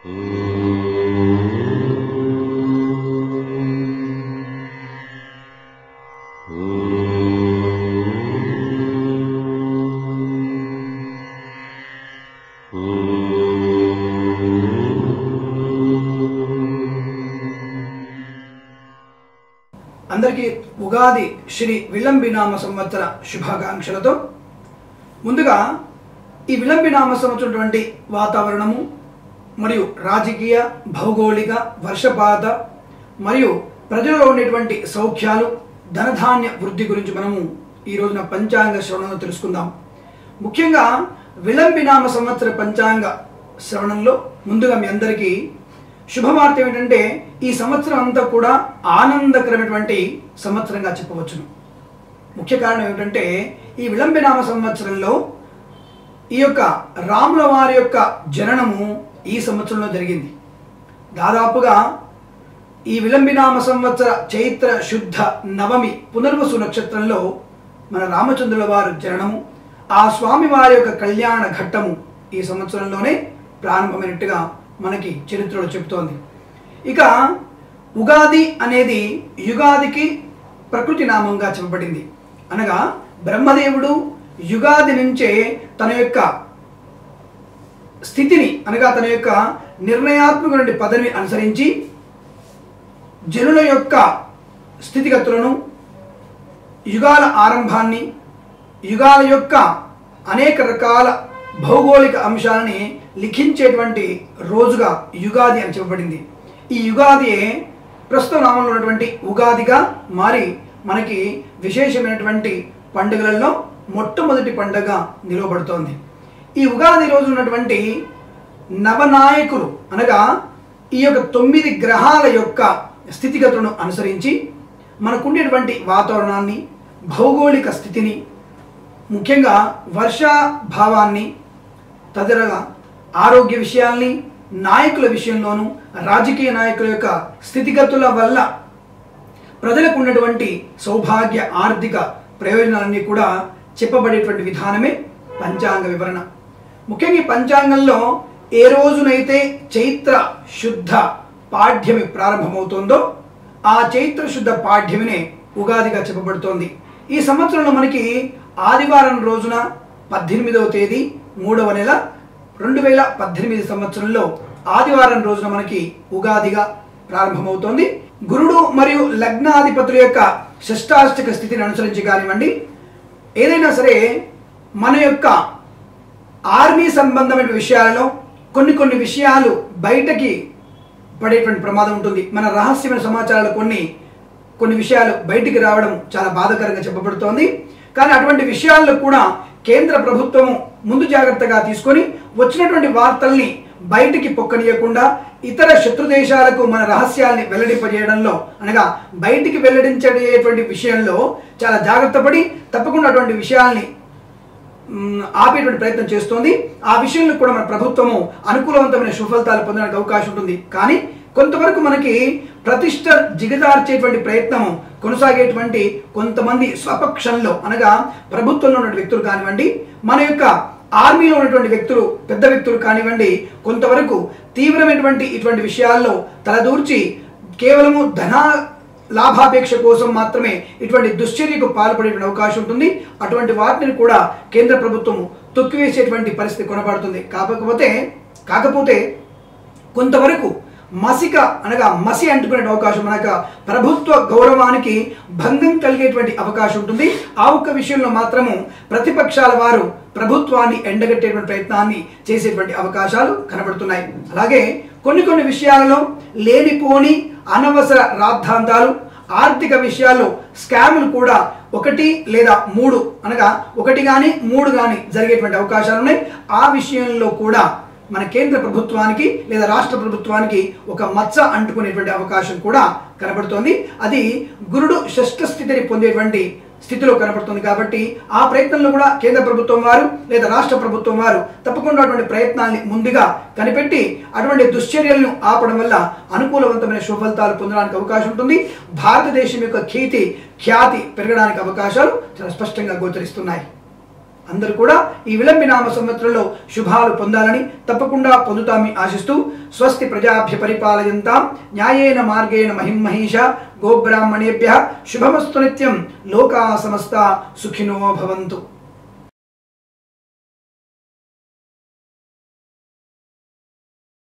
అందరికీ ఉగాది శ్రీ విలంబినామ సంవత్సర శుభాకాంక్షలతో ముందుగా ఈ విలంబినామ సంవత్సరటువంటి వాతావరణము మరియు రాజకీయ భౌగోళిక వర్షపాత మరియు ప్రజలలో ఉండేటువంటి సౌఖ్యాలు ధనధాన్య వృద్ధి గురించి మనము ఈ రోజున పంచాంగ శ్రవణంలో తెలుసుకుందాం ముఖ్యంగా విలంబినామ సంవత్సర పంచాంగ శ్రవణంలో ముందుగా మీ అందరికీ శుభవార్త ఏమిటంటే ఈ సంవత్సరం అంతా కూడా ఆనందకరమైనటువంటి సంవత్సరంగా చెప్పవచ్చును ముఖ్య కారణం ఏమిటంటే ఈ విలంబినామ సంవత్సరంలో ఈ యొక్క రాముల వారి యొక్క జననము ఈ సంవత్సరంలో జరిగింది దాదాపుగా ఈ విలంబినామ సంవత్సర చైత్ర శుద్ధ నవమి పునర్వసు నక్షత్రంలో మన రామచంద్రుల వారు జననము ఆ స్వామి వారి యొక్క కళ్యాణ ఘట్టము ఈ సంవత్సరంలోనే ప్రారంభమైనట్టుగా మనకి చరిత్రలో చెబుతోంది ఇక ఉగాది అనేది యుగాదికి ప్రకృతి నామంగా చెప్పబడింది అనగా బ్రహ్మదేవుడు యుగాది నుంచే తన యొక్క స్థితిని అనగా తన యొక్క నిర్ణయాత్మక పదవిని అనుసరించి జనుల యొక్క స్థితిగతులను యుగాల ఆరంభాన్ని యుగాల యొక్క అనేక రకాల భౌగోళిక అంశాలని లిఖించేటువంటి రోజుగా యుగాది అని చెప్పబడింది ఈ యుగాదియే ప్రస్తుత నామంలో ఉన్నటువంటి ఉగాదిగా మారి మనకి విశేషమైనటువంటి పండుగలలో మొట్టమొదటి పండుగ నిలవబడుతోంది ఈ ఉగాది రోజు ఉన్నటువంటి నవనాయకులు అనగా ఈ యొక్క తొమ్మిది గ్రహాల యొక్క స్థితిగతులను అనుసరించి మనకుండేటువంటి వాతావరణాన్ని భౌగోళిక స్థితిని ముఖ్యంగా వర్షాభావాన్ని తదితరగా ఆరోగ్య విషయాల్ని నాయకుల విషయంలోనూ రాజకీయ నాయకుల యొక్క స్థితిగతుల వల్ల ప్రజలకు ఉన్నటువంటి సౌభాగ్య ఆర్థిక ప్రయోజనాలన్నీ కూడా చెప్పబడేటువంటి విధానమే పంచాంగ వివరణ ముఖ్యంగా ఈ పంచాంగంలో ఏ రోజునైతే చైత్ర శుద్ధ పాఠ్యమి ప్రారంభమవుతుందో ఆ చైత్ర శుద్ధ పాఠ్యమినే ఉగాదిగా చెప్పబడుతోంది ఈ సంవత్సరంలో మనకి ఆదివారం రోజున పద్దెనిమిదవ తేదీ మూడవ నెల రెండు వేల పద్దెనిమిది సంవత్సరంలో ఆదివారం రోజున మనకి ఉగాదిగా ప్రారంభమవుతోంది గురుడు మరియు లగ్నాధిపతుల యొక్క షష్టాష్టక స్థితిని అనుసరించి కానివ్వండి ఏదైనా సరే మన యొక్క ఆర్మీ సంబంధమైన విషయాలలో కొన్ని కొన్ని విషయాలు బయటకి పడేటువంటి ప్రమాదం ఉంటుంది మన రహస్యమైన సమాచారాలు కొన్ని కొన్ని విషయాలు బయటికి రావడం చాలా బాధాకరంగా చెప్పబడుతోంది కానీ అటువంటి విషయాల్లో కూడా కేంద్ర ప్రభుత్వము ముందు జాగ్రత్తగా తీసుకొని వచ్చినటువంటి వార్తల్ని బయటికి పొక్కనీయకుండా ఇతర శత్రు దేశాలకు మన రహస్యాల్ని వెల్లడింపజేయడంలో అనగా బయటికి వెల్లడించేటువంటి విషయంలో చాలా జాగ్రత్త పడి తప్పకుండా అటువంటి విషయాల్ని మ్, ఆపేటువంటి ప్రయత్నం చేస్తోంది ఆ విషయంలో కూడా మన ప్రభుత్వము అనుకూలవంతమైన సుఫలితాలు పొందడానికి అవకాశం ఉంటుంది కానీ కొంతవరకు మనకి ప్రతిష్ట జిగదార్చేటువంటి ప్రయత్నము కొనసాగేటువంటి కొంతమంది స్వపక్షంలో అనగా ప్రభుత్వంలో ఉన్న వ్యక్తులు కానివ్వండి మన యొక్క ఆర్మీలో ఉన్నటువంటి వ్యక్తులు పెద్ద వ్యక్తులు కానివ్వండి కొంతవరకు తీవ్రమైనటువంటి ఇటువంటి విషయాల్లో తలదూర్చి కేవలము ధనా లాభాపేక్ష కోసం మాత్రమే ఇటువంటి దుశ్చర్యకు పాల్పడే అవకాశం ఉంటుంది అటువంటి వాటిని కూడా కేంద్ర ప్రభుత్వం తొక్కివేసేటువంటి పరిస్థితి కొనబడుతుంది కాకపోతే కాకపోతే కొంతవరకు మసిక అనగా మసి అంటుకునే అవకాశం అనగా ప్రభుత్వ గౌరవానికి భంగం కలిగేటువంటి అవకాశం ఉంటుంది ఆ ఒక్క విషయంలో మాత్రము ప్రతిపక్షాల వారు ప్రభుత్వాన్ని ఎండగట్టేటువంటి ప్రయత్నాన్ని చేసేటువంటి అవకాశాలు కనబడుతున్నాయి అలాగే కొన్ని కొన్ని విషయాలలో లేనిపోని అనవసర రాద్ధాంతాలు ఆర్థిక విషయాల్లో స్కాములు కూడా ఒకటి లేదా మూడు అనగా ఒకటి కానీ మూడు కానీ జరిగేటువంటి అవకాశాలు ఉన్నాయి ఆ విషయంలో కూడా మన కేంద్ర ప్రభుత్వానికి లేదా రాష్ట్ర ప్రభుత్వానికి ఒక మచ్చ అంటుకునేటువంటి అవకాశం కూడా కనబడుతోంది అది గురుడు షష్ఠ స్థితిని పొందేటువంటి స్థితిలో కనబడుతుంది కాబట్టి ఆ ప్రయత్నంలో కూడా కేంద్ర ప్రభుత్వం వారు లేదా రాష్ట్ర ప్రభుత్వం వారు తప్పకుండా అటువంటి ప్రయత్నాల్ని ముందుగా కనిపెట్టి అటువంటి దుశ్చర్యలను ఆపడం వల్ల అనుకూలవంతమైన సుఫలితాలు పొందడానికి అవకాశం ఉంటుంది భారతదేశం యొక్క కీర్తి ఖ్యాతి పెరగడానికి అవకాశాలు చాలా స్పష్టంగా గోచరిస్తున్నాయి అందరూ కూడా ఈ విలంబినామ సంవత్సరంలో శుభాలు పొందాలని తప్పకుండా పొందుతామని ఆశిస్తూ స్వస్తి ప్రజాభ్య పరిపాలయంతాం న్యాయేన మార్గేణ మహిమహీష గోబ్రాహ్మణేభ్య శుభమస్తు నిత్యం లోకా సమస్త సుఖినో భవంతు